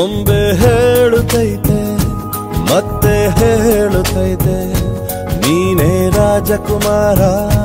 ಗೊಂಬೆ ಹೇಳುತ್ತೈತೆ ಮತ್ತೆ ಹೇಳುತ್ತೈತೆ ನೀನೇ ರಾಜಕುಮಾರ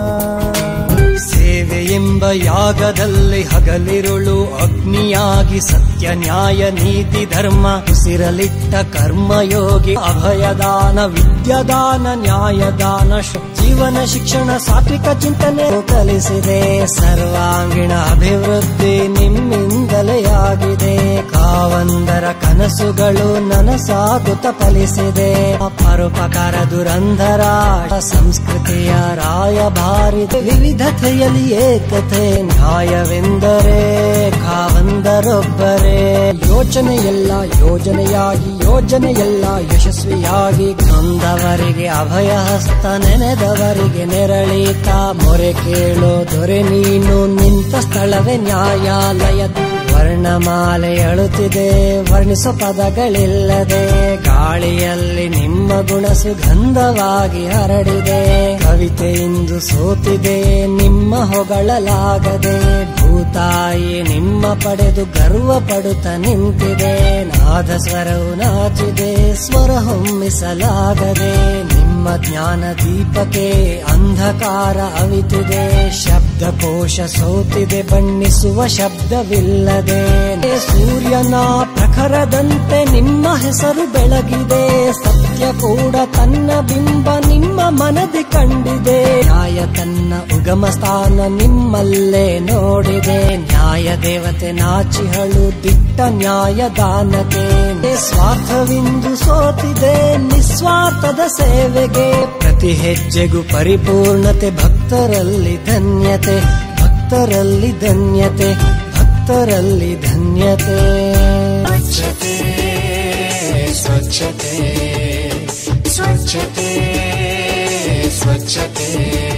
ಸೇವೆ ಎಂಬ ಯಾಗದಲ್ಲಿ ಹಗಲಿರುಳು ಅಗ್ನಿಯಾಗಿ ಸತ್ಯ ನ್ಯಾಯ ನೀತಿ ಧರ್ಮ ಉಸಿರಲಿಟ್ಟ ಕರ್ಮಯೋಗಿ ಅಭಯದಾನ ವಿದ್ಯಾದಾನ ನ್ಯಾಯದಾನ ಶ್- ಜೀವನ ಶಿಕ್ಷಣ ಸಾತ್ವಿಕ ಚಿಂತನೆ ಕಲಿಸಿದೆ ಸರ್ವಾಂಗೀಣ ಅಭಿವೃದ್ಧಿ ನಿಮ್ಮಿಂದಲೇ ಆಗಿದೆ ಕಾವಂದರ ಕನಸುಗಳು ನನಸಾಗುತ್ತ ಫಲಿಸಿದೆ ಪರೋಪಕಾರ ದುರಂಧರ ಸಂಸ್ಕೃತಿಯ ರಾಯಭಾರಿ ವಿವಿಧತೆಯಲ್ಲಿ ಏಕತೆ ನ್ಯಾಯವೆಂದರೆ ಕಾವಂದರೊಬ್ಬರೇ ಯೋಚನೆಯೆಲ್ಲ ಯೋಜನೆಯಾಗಿ ಯೋಜನೆಯೆಲ್ಲ ಯಶಸ್ವಿಯಾಗಿ ನೊಂದವರಿಗೆ ಅಭಯ ಹಸ್ತ ನೆನೆದವರಿಗೆ ನೆರಳೀತ ಮೊರೆ ಕೇಳೋ ದೊರೆ ನೀನು ನಿಂತ ಸ್ಥಳವೇ ನ್ಯಾಯಾಲಯ ವರ್ಣಮಾಲೆ ಅಳುತ್ತಿದೆ ವರ್ಣಿಸೋ ಪದಗಳಿಲ್ಲದೆ ಗಾಳಿಯಲ್ಲಿ ನಿಮ್ಮ ಗುಣ ಸುಗಂಧವಾಗಿ ಹರಡಿದೆ ಕವಿತೆ ಇಂದು ಸೋತಿದೆ ನಿಮ್ಮ ಹೊಗಳಲಾಗದೆ ಭೂತಾಯಿ ನಿಮ್ಮ ಪಡೆದು ಗರ್ವ ಪಡುತ್ತ ನಿಂತಿದೆ ನಾದ ಸ್ವರವು ನಾಚಿದೆ ಸ್ವರ ಹೊಮ್ಮಿಸಲಾಗದೆ ನಿಮ್ಮ ಜ್ಞಾನ ದೀಪಕ್ಕೆ ಅಂಧಕಾರ ಅವಿತಿದೆ ಶಬ್ದಕೋಶ ಸೋತಿದೆ ಬಣ್ಣಿಸುವ ಶಬ್ದವಿಲ್ಲದೆ ಸೂರ್ಯನ ಪ್ರಖರದಂತೆ ನಿಮ್ಮ ಹೆಸರು ಬೆಳಗಿದೆ ಸತ್ಯ ಕೂಡ ತನ್ನ ಬಿಂಬ ನಿಮ್ಮ ಮನದಿ ಕಂಡಿದೆ ನ್ಯಾಯ ತನ್ನ ಉಗಮ ಸ್ಥಾನ ನಿಮ್ಮಲ್ಲೇ ನೋಡಿದೆ ನ್ಯಾಯ ದೇವತೆ ನಾಚಿಹಳು ದಿಟ್ಟ ನ್ಯಾಯದಾನತೆ ಸ್ವಾರ್ಥವಿಂದು ಸೋತಿದೆ ನಿಸ್ವಾರ್ಥದ ಸೇವೆಗೆ ಪ್ರತಿ ಹೆಜ್ಜೆಗೂ ಪರಿಪೂರ್ಣತೆ ಭಕ್ತರಲ್ಲಿ ಧನ್ಯತೆ ಭಕ್ತರಲ್ಲಿ ಧನ್ಯತೆ ಭಕ್ತರಲ್ಲಿ ಧನ್ಯತೆ ಸ್ವಚ್ಛತೆ ಸ್ವಚ್ಛತೆ ಸ್ವಚ್ಛತೆ ಸ್ವಚ್ಛತೆ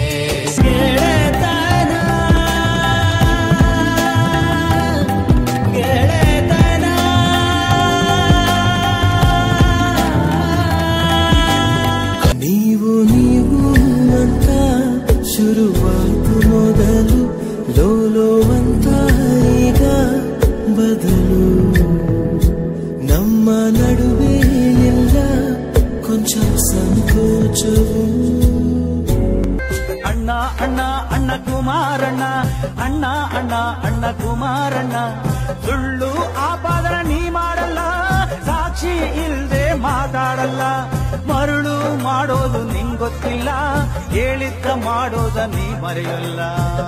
ನೀವು ನೀವು ಅಂತ ಶುರುವಾಯ್ತು ಮೊದಲು ಲೋಲೋ ಅಂತ ಈಗ ಬದಲು ನಮ್ಮ ನಡುವೆ ಎಲ್ಲ ಕೊಂಚ ಸಂಕೋಚವು ಅಣ್ಣ ಅಣ್ಣ ಅಣ್ಣ ಕುಮಾರಣ್ಣ ಅಣ್ಣ ಅಣ್ಣ ಅಣ್ಣ ಕುಮಾರಣ್ಣ ಸುಳ್ಳು ಆಪಾದನ ನೀ ಮಾಡಲ್ಲ ಸಾಕ್ಷಿ ಇಲ್ದೆ ಮಾತಾಡಲ್ಲ ಮರುಳು ಮಾಡೋದು ನಿಂಗೊತ್ತಿಲ್ಲ ಹೇಳಿದ್ದ ಮಾಡೋದ ನೀ ಮರೆಯಲ್ಲ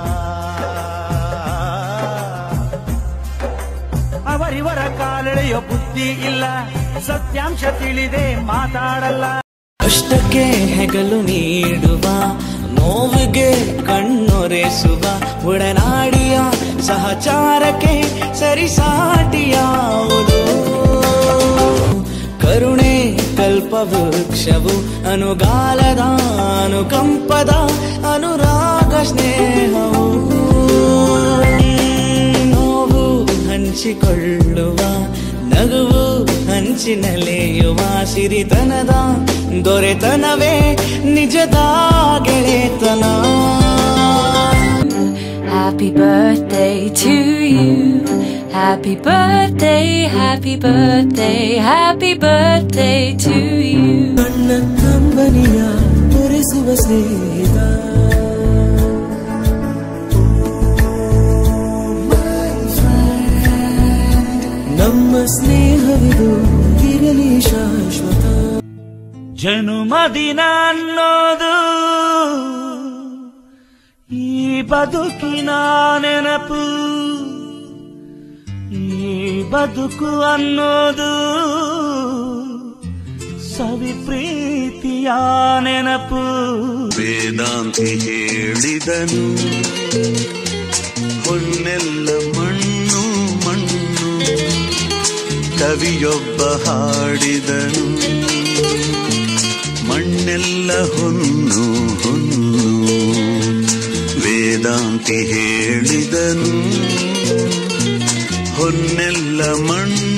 ಅವರಿವರ ಕಾಲೆಳೆಯೋ ಬುದ್ಧಿ ಇಲ್ಲ ಸತ್ಯಾಂಶ ತಿಳಿದೆ ಮಾತಾಡಲ್ಲ ಕಷ್ಟಕ್ಕೆ ಹೆಗಲು ನೀಡುವ ನೋವಿಗೆ ಕಣ್ಣೊರೆಸುವ ಒಡನಾಡಿಯ ಸಹಚಾರಕ್ಕೆ ಸರಿಸಾಟಿಯಾವುದು ಕರುಣೆ ಕಲ್ಪವೃಕ್ಷವು ಅನುಗಾಲದ ಅನುಕಂಪದ ಅನುರಾಗ ಸ್ನೇಹವು ನೋವು ಹಂಚಿಕೊಳ್ಳುವ ನಗುವು ಹಂಚಿನಲೆಯುವ ಸಿರಿತನದ ದೊರೆತನವೇ ನಿಜದ ಗೆಳೆತನ Happy birthday to you. Happy birthday, happy birthday, happy birthday to you. ಕಣ್ಣ ಕಂಬನಿಯ ತೋರಿಸುವ ಸ್ನೇಹಿತ ನಮ್ಮ ಸ್ನೇಹವಿದು ಇರಲಿ ಶಾಶ್ವತ ಜನುಮದಿನ ಅನ್ನೋದು ಈ ಬದುಕಿನ ನೆನಪು ಈ ಬದುಕು ಅನ್ನೋದು ಸವಿ ಪ್ರೀತಿಯ ನೆನಪು ವೇದಾಂತಿ ಹೇಳಿದನು ಹೊನ್ನೆಲ್ಲ ಮಣ್ಣು ಮಣ್ಣು ಕವಿಯೊಬ್ಬ ಹಾಡಿದನು ಮಣ್ಣೆಲ್ಲ ಹೊನ್ನು ಹೊನ್ನು ವೇದಾಂತಿ ಹೇಳಿದನು ಹೊನ್ನೆಲ್ಲ ಮಣ್ಣು